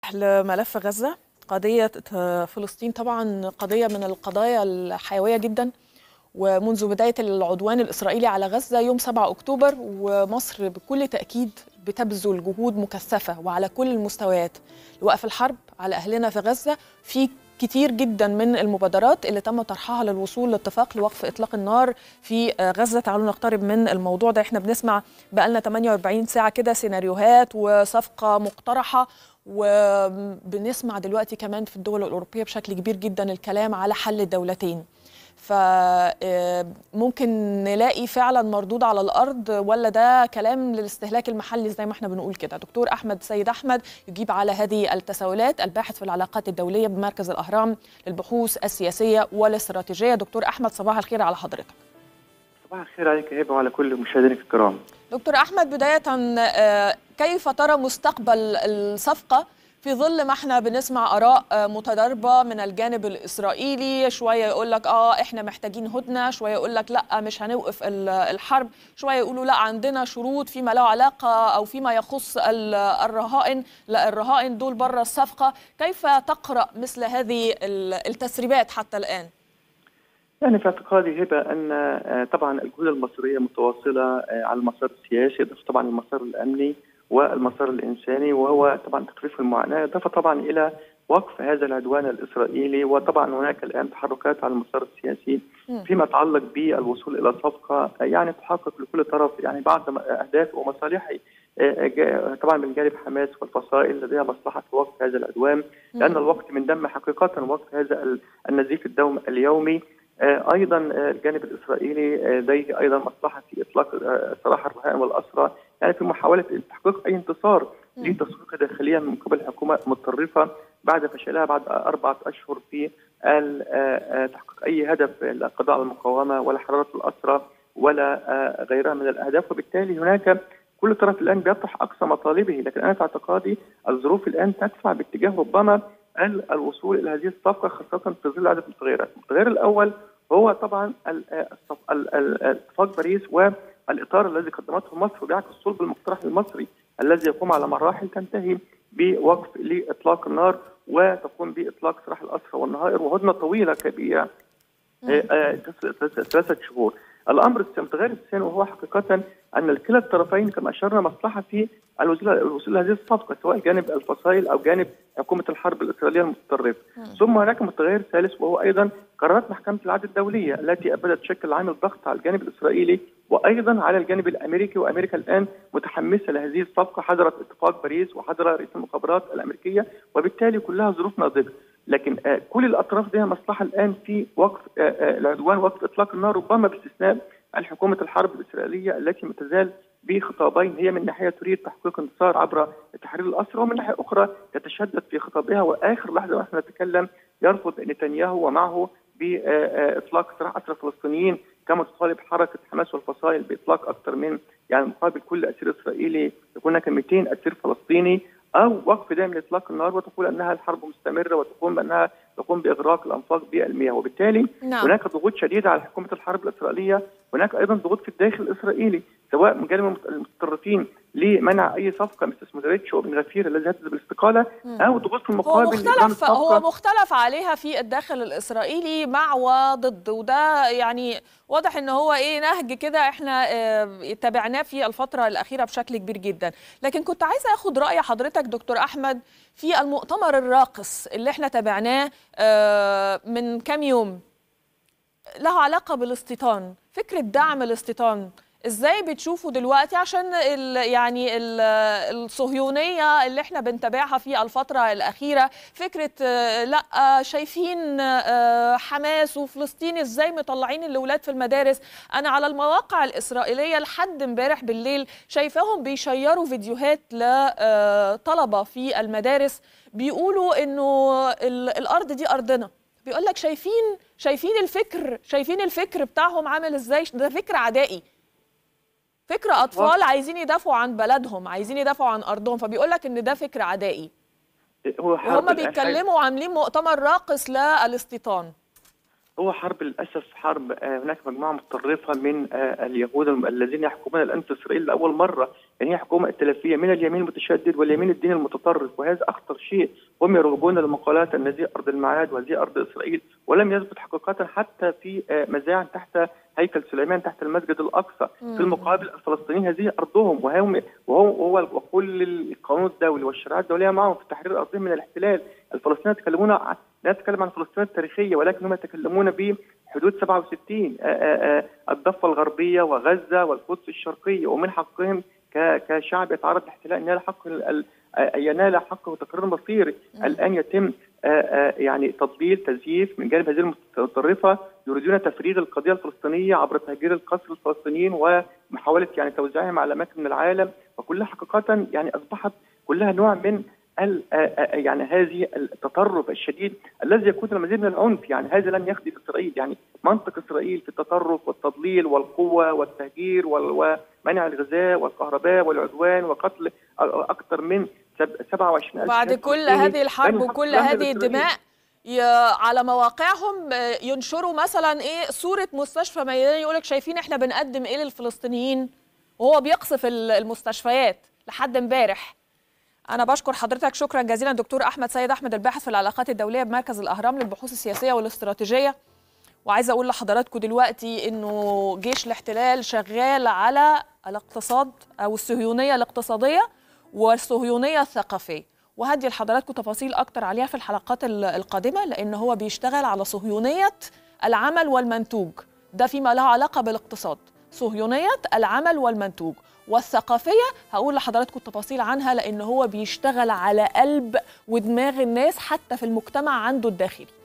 لملف غزة قضية فلسطين طبعا قضية من القضايا الحيوية جدا ومنذ بداية العدوان الإسرائيلي على غزة يوم 7 أكتوبر ومصر بكل تأكيد بتبذل جهود مكثفة وعلى كل المستويات لوقف الحرب على أهلنا في غزة في كتير جدا من المبادرات اللي تم طرحها للوصول لاتفاق لوقف اطلاق النار في غزه تعالوا نقترب من الموضوع ده احنا بنسمع بقالنا 48 ساعه كده سيناريوهات وصفقه مقترحه وبنسمع دلوقتي كمان في الدول الاوروبيه بشكل كبير جدا الكلام على حل الدولتين فممكن نلاقي فعلا مردود على الارض ولا ده كلام للاستهلاك المحلي زي ما احنا بنقول كده دكتور احمد سيد احمد يجيب على هذه التساؤلات الباحث في العلاقات الدوليه بمركز الاهرام للبحوث السياسيه والاستراتيجيه دكتور احمد صباح الخير على حضرتك صباح الخير عليك هبه وعلى كل مشاهدينك الكرام دكتور احمد بدايه كيف ترى مستقبل الصفقه في ظل ما احنا بنسمع اراء متضاربه من الجانب الاسرائيلي شويه يقول لك اه احنا محتاجين هدنه شويه يقول لك لا مش هنوقف الحرب شويه يقولوا لا عندنا شروط فيما له علاقه او فيما يخص الرهائن لا الرهائن دول بره الصفقه كيف تقرا مثل هذه التسريبات حتى الان يعني في اعتقادي هبه ان طبعا الجهود المصريه متواصله على المسار السياسي طبعا المسار الامني والمسار الانساني وهو طبعا تخفيف المعاناه اضافه طبعا الى وقف هذا العدوان الاسرائيلي وطبعا هناك الان تحركات على المسار السياسي فيما يتعلق بالوصول الى صفقه يعني تحقق لكل طرف يعني بعض اهدافه ومصالحه طبعا من جانب حماس والفصائل لديها مصلحه في وقف هذا العدوان لان الوقت من دم حقيقه وقف هذا النزيف الدوم اليومي ايضا الجانب الاسرائيلي لديه ايضا مصلحه في اطلاق سراح الرهائن والاسرى يعني في محاوله تحقيق اي انتصار لتسويق داخليا من قبل الحكومه المتطرفه بعد فشلها بعد اربعه اشهر في تحقيق اي هدف للقضاء على المقاومه ولا حراره الاسرى ولا غيرها من الاهداف وبالتالي هناك كل طرف الان بيطرح اقصى مطالبه لكن انا في اعتقادي الظروف الان تدفع باتجاه ربما الوصول الى هذه الصفقه خاصه في ظل عدد المتغيرات، المتغير الاول هو طبعا اتفاق باريس والاطار الذي قدمته مصر وبيعكس صلب المقترح المصري الذي يقوم على مراحل تنتهي بوقف لاطلاق النار وتقوم باطلاق سراح الاسرى والنهائر وهدنه طويله كبيره ثلاثه شهور. الامر المتغير الثاني وهو حقيقه ان كلا الطرفين كما اشرنا مصلحه في الوصول لهذه الصفقه سواء جانب الفصائل او جانب حكومه الحرب الاسرائيليه المتطرفه ثم هناك متغير ثالث وهو ايضا قرارات محكمه العدل الدوليه التي ابدت تشكل عامل ضغط على الجانب الاسرائيلي وايضا على الجانب الامريكي وامريكا الان متحمسه لهذه الصفقه حضرت اتفاق باريس وحضر رئيس المخابرات الامريكيه وبالتالي كلها ظروف ناضجه لكن كل الاطراف لها مصلحه الان في وقف العدوان وقف اطلاق النار ربما باستثناء الحكومه الحرب الاسرائيليه التي ما تزال بخطابين هي من ناحيه تريد تحقيق انتصار عبر تحرير الاسرى ومن ناحيه اخرى تتشدد في خطابها واخر لحظه ونحن نتكلم يرفض نتنياهو ومعه باطلاق سراح اسرى فلسطينيين كما تطالب حركه حماس والفصائل باطلاق اكثر من يعني مقابل كل اسير اسرائيلي يكون هناك 200 اسير فلسطيني او وقف دائم لاطلاق النار وتقول انها الحرب مستمره وتقوم بانها تقوم باغراق الانفاق بالمياه وبالتالي نعم. هناك ضغوط شديده على حكومه الحرب الاسرائيليه هناك ايضا ضغوط في الداخل الاسرائيلي سواء من جانب المتطرفين لمنع اي صفقه مثل سموتريتش وابن غفير الذي هدد بالاستقاله او ضغوط في المقابل هو مختلف هو مختلف عليها في الداخل الاسرائيلي مع وضد وده يعني واضح ان هو ايه نهج كده احنا اه تابعناه في الفتره الاخيره بشكل كبير جدا لكن كنت عايزه اخد راي حضرتك دكتور احمد في المؤتمر الراقص اللي احنا تابعناه اه من كام يوم له علاقه بالاستيطان فكره دعم الاستيطان ازاي بتشوفوا دلوقتي عشان ال يعني ال الصهيونيه اللي احنا بنتابعها في الفتره الاخيره فكره لا شايفين حماس وفلسطين ازاي مطلعين الاولاد في المدارس انا على المواقع الاسرائيليه لحد امبارح بالليل شايفاهم بيشيروا فيديوهات لطلبه في المدارس بيقولوا انه الارض دي ارضنا بيقول لك شايفين شايفين الفكر شايفين الفكر بتاعهم عامل ازاي ده فكر عدائي فكر اطفال عايزين يدافعوا عن بلدهم عايزين يدافعوا عن ارضهم فبيقول لك ان ده فكر عدائي وهم بيتكلموا وعاملين مؤتمر راقص للاستيطان هو حرب للاسف حرب آه، هناك مجموعه متطرفه من آه، اليهود الم- الذين يحكمون الان في اسرائيل لاول مره يعني هي حكومه ائتلافيه من اليمين المتشدد واليمين الديني المتطرف وهذا اخطر شيء هم يرغبون المقالات ان هذه ارض الميعاد وهذه ارض اسرائيل ولم يثبت حقيقه حتى في آه، مزاعم تحت هيكل سليمان تحت المسجد الاقصى في المقابل الفلسطينيين هذه ارضهم وهم وهو وهو وكل القانون الدولي والشريعه الدوليه معهم في تحرير ارضهم من الاحتلال الفلسطينيين يتكلمون عن لا نتكلم عن فلسطين التاريخيه ولكن هم يتكلمون بحدود 67 آه، آه، آه، الضفه الغربيه وغزه والقدس الشرقيه ومن حقهم ك- كشعب يتعرض لاحتلال ان ينال حق ال- ال- آه، ينال حقه وتقرير مصيري الان يتم آه، آه، يعني تضليل تزييف من جانب هذه المتطرفه يريدون تفريغ القضيه الفلسطينيه عبر تهجير القسر الفلسطينيين ومحاوله يعني توزيعهم على اماكن من العالم وكلها حقيقه يعني اصبحت كلها نوع من ال- آه، آه، يعني هذه التطرف الشديد الذي يكون المزيد من العنف يعني هذا لن يخدم اسرائيل يعني منطق اسرائيل في التطرف والتضليل والقوه والتهجير وال- ومنع الغذاء والكهرباء والعدوان وقتل اكثر من سب- 27 بعد كل هذه الحرب وكل هذه الدماء ي- على مواقعهم آه، ينشروا مثلا ايه صوره مستشفى ميداني يقولك شايفين احنا بنقدم ايه للفلسطينيين وهو بيقصف ال- المستشفيات لحد امبارح انا بشكر حضرتك شكرا جزيلا دكتور احمد سيد احمد الباحث في العلاقات الدوليه بمركز الاهرام للبحوث السياسيه والاستراتيجيه وعايزه اقول لحضراتكم دلوقتي انه جيش الاحتلال شغال على الاقتصاد او الصهيونيه الاقتصاديه والصهيونيه الثقافيه وهدي لحضراتكم تفاصيل اكتر عليها في الحلقات ال- القادمه لان هو بيشتغل على صهيونيه العمل والمنتوج ده فيما له علاقه بالاقتصاد صهيونيه العمل والمنتوج والثقافيه هقول لحضراتكم التفاصيل عنها لان هو بيشتغل على قلب ودماغ الناس حتى في المجتمع عنده الداخلي